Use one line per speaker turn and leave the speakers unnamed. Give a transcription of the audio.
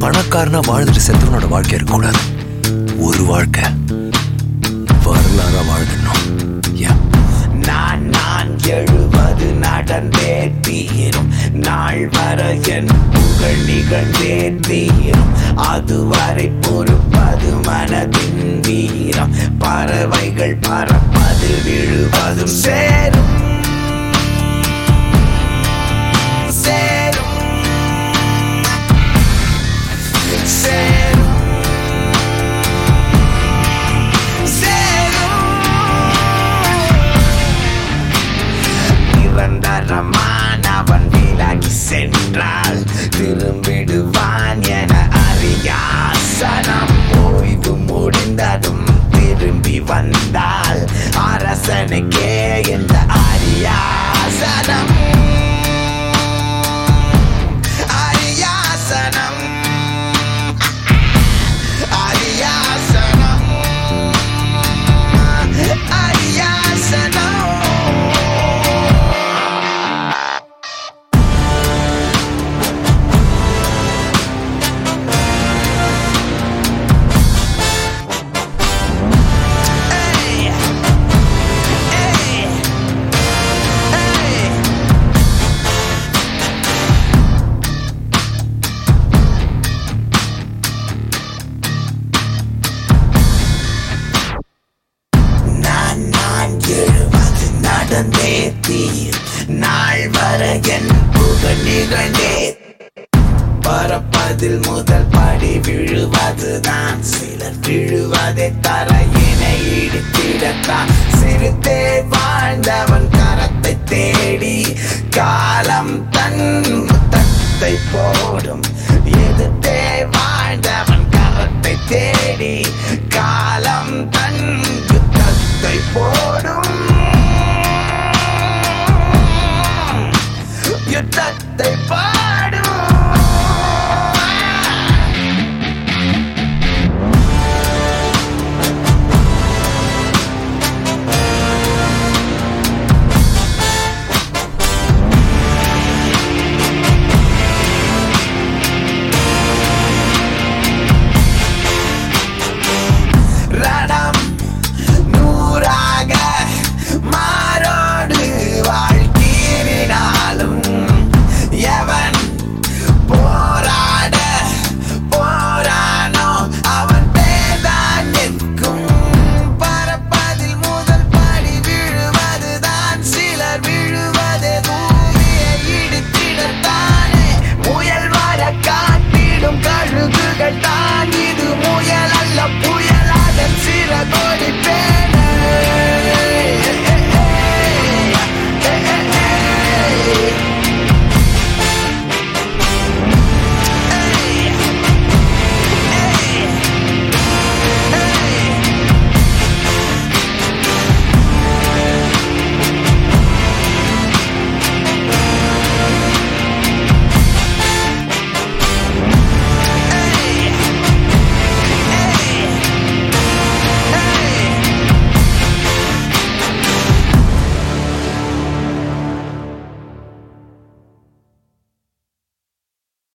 பணக்காரனா வாழ்ந்துட்டு செத்தவனோட வாழ்க்கை இருக்கக்கூடாது ஒரு வாழ்க்கை வரலாறா வாழ்ந்துடணும் Yeah.
நான் நான் எழுவது நடந்தே தீரும் நாள் வர என் புகழ் நிகழ்ந்தே தீரும் அதுவரை பொறுப்பது மனதின் வீரம் பறவைகள் பறப்பது விழுவதும் சேரும் சேரும் சேரும் சேரும் நிரந்தரமானவன் விலகி சென்றால் திரும்பிடுவான் என அறியாசனம் ஓய்வு முடிந்ததும் திரும்பி வந்தால் அரசனுக்கே இந்த அரியாசனம் அரியாசனம் அரியாசனம் அரியாசனம் Hey! Hey! Hey! நான் நான் எழுவது நடந்தே தீர் நாள் வர என் புகழ் நிகழ்ந்தே பறப்பதில் முதல் படி விழுவதுதான் சிலர் விழுவதை தரையினை இடித்திடத்தான்